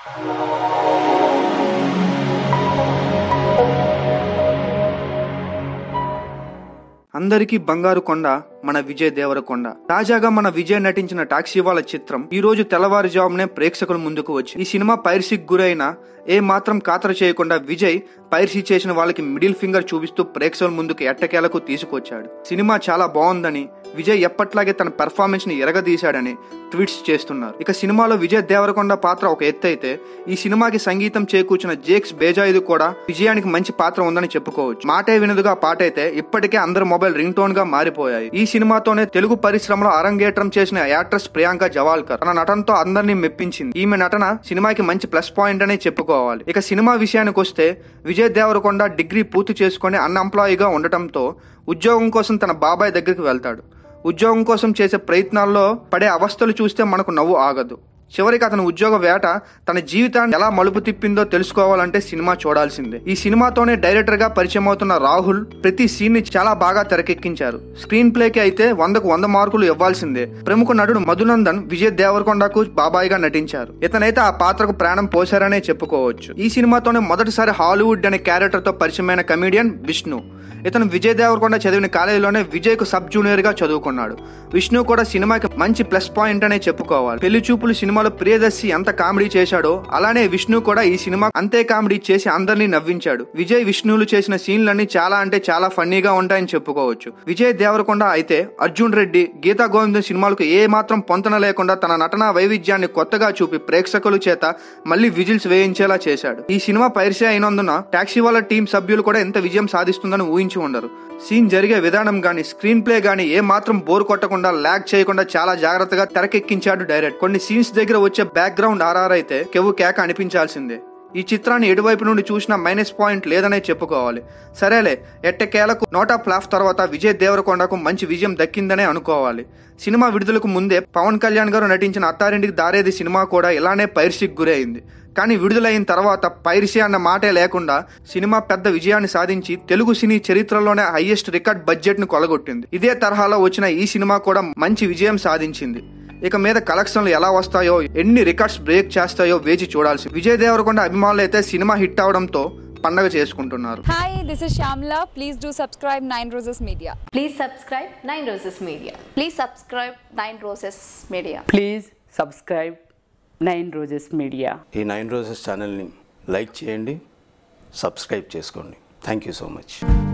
అందరికీ బంగారు కొండ మన విజయ్ దేవరకొండ తాజాగా మన విజయ్ నటించిన టాక్సీ వాళ్ళ చిత్రం ఈ రోజు తెల్లవారుజామునే ప్రేక్షకుల ముందుకు వచ్చి ఈ సినిమా పైరసీకి గురైన ఏ మాత్రం ఖాతరు చేయకుండా విజయ్ పైరసీ చేసిన వాళ్ళకి మిడిల్ ఫింగర్ చూపిస్తూ ప్రేక్షకుల ముందుకు ఎట్టకేలకు తీసుకొచ్చాడు సినిమా చాలా బాగుందని విజయ్ ఎప్పట్లాగే తన పెర్ఫార్మెన్స్ ని ఎరగదీశాడని ట్వీట్స్ చేస్తున్నారు ఇక సినిమాలో విజయ్ దేవరకొండ పాత్ర ఒక ఎత్తు అయితే ఈ సినిమాకి సంగీతం చేకూర్చిన జేక్స్ బేజాయిదు కూడా విజయానికి మంచి పాత్ర ఉందని చెప్పుకోవచ్చు మాటే వినదుగా పాట అయితే ఇప్పటికే అందరి మొబైల్ రింగ్ టోన్ గా మారిపోయాయి ఈ సినిమాతోనే తెలుగు పరిశ్రమలో అరంగేట్రం చేసిన యాక్ట్రెస్ ప్రియాంక జవాల్కర్ తన నటనతో అందరినీ మెప్పించింది ఈమె నటన సినిమాకి మంచి ప్లస్ పాయింట్ అనే చెప్పుకోవాలి ఇక సినిమా విషయానికి వస్తే విజయ్ దేవరకొండ డిగ్రీ పూర్తి చేసుకుని అన్ఎంప్లాయీగా ఉండటంతో ఉద్యోగం కోసం తన బాబాయ్ దగ్గరికి వెళ్తాడు ఉద్యోగం కోసం చేసే ప్రయత్నాల్లో పడే అవస్థలు చూస్తే మనకు నవ్వు ఆగదు చివరికి అతని ఉద్యోగ వేట తన జీవితాన్ని ఎలా మలుపు తిప్పిందో తెలుసుకోవాలంటే సినిమా చూడాల్సిందే ఈ సినిమాతోనే డైరెక్టర్ గా పరిచయం అవుతున్న రాహుల్ ప్రతి సీన్ ని చాలా బాగా తెరకెక్కించారు స్క్రీన్ ప్లేకి అయితే వందకు వంద మార్కులు ఇవ్వాల్సిందే ప్రముఖ నటుడు మధునందన్ విజయ్ దేవరకొండకు బాబాయ్ గా నటించారు ఇతనైతే ఆ పాత్రకు ప్రాణం పోశారనే చెప్పుకోవచ్చు ఈ సినిమాతోనే మొదటిసారి హాలీవుడ్ అనే క్యారెక్టర్ తో పరిచయమైన కమీడియన్ విష్ణు ఇతను విజయ్ దేవరకొండ చదివిన కాలేజీలోనే విజయ్ కు సబ్ జూనియర్ గా చదువుకున్నాడు విష్ణు కూడా సినిమాకి మంచి ప్లస్ పాయింట్ అనే చెప్పుకోవాలి పెళ్లి చూపులు సినిమాలో ప్రియదర్శి ఎంత కామెడీ చేశాడో అలానే విష్ణు కూడా ఈ సినిమా అంతే కామెడీ చేసి అందరినీ నవ్వించాడు విజయ్ విష్ణువులు చేసిన సీన్లన్నీ చాలా అంటే చాలా ఫన్నీగా ఉంటాయని చెప్పుకోవచ్చు విజయ్ దేవరకొండ అయితే అర్జున్ రెడ్డి గీతా గోవిందం సినిమాలకు ఏ మాత్రం పొంతన లేకుండా తన నటనా వైవిధ్యాన్ని కొత్తగా చూపి ప్రేక్షకుల చేత మళ్ళీ విజిల్స్ వేయించేలా చేశాడు ఈ సినిమా పైరసీ అయినందున టాక్సీ వాళ్ళ టీం సభ్యులు కూడా ఎంత విజయం సాధిస్తుందని ఊహించి ఉండరు సీన్ జరిగే విధానం గాని స్క్రీన్ ప్లే గాని ఏ మాత్రం బోర్ కొట్టకుండా ల్యాగ్ చేయకుండా చాలా జాగ్రత్తగా తెరకెక్కించాడు డైరెక్ట్ కొన్ని సీన్స్ దగ్గర వచ్చే బ్యాక్గ్రౌండ్ ఆర్ఆర్ అయితే కెవ్వు కేక అనిపించాల్సిందే ఈ చిత్రాన్ని ఎటువైపు నుండి చూసినా మైనస్ పాయింట్ లేదనే చెప్పుకోవాలి సరేలే ఎట్టకేలకు నోటా ఫ్లాఫ్ తర్వాత విజయ్ దేవరకొండకు మంచి విజయం దక్కిందనే అనుకోవాలి సినిమా విడుదలకు ముందే పవన్ కళ్యాణ్ గారు నటించిన అత్తారింటికి దారేది సినిమా కూడా ఇలానే పైరసీకి గురైంది కానీ విడుదలైన తర్వాత పైరసీ అన్న మాటే లేకుండా సినిమా పెద్ద విజయాన్ని సాధించి తెలుగు సినీ చరిత్రలోనే హైయెస్ట్ రికార్డ్ బడ్జెట్ ను కొలగొట్టింది ఇదే తరహాలో వచ్చిన ఈ సినిమా కూడా మంచి విజయం సాధించింది ఇక మీద కలెక్షన్లు ఎలా వస్తాయో ఎన్ని రికార్డ్స్ బ్రేక్ చేస్తాయో వేచి చూడాల్సి విజయ్ దేవరకొండ అభిమానులు అయితే సినిమా హిట్ అవడంతో పండగ చేసుకుంటున్నారు Hi, this is Shamla. Please do subscribe Nine Roses Media. Please subscribe Nine Roses Media. Please subscribe Nine Roses Media. Please subscribe Nine Roses Media ఈ నైన్ రోజెస్ ఛానల్ని లైక్ చేయండి సబ్స్క్రైబ్ చేసుకోండి thank you so much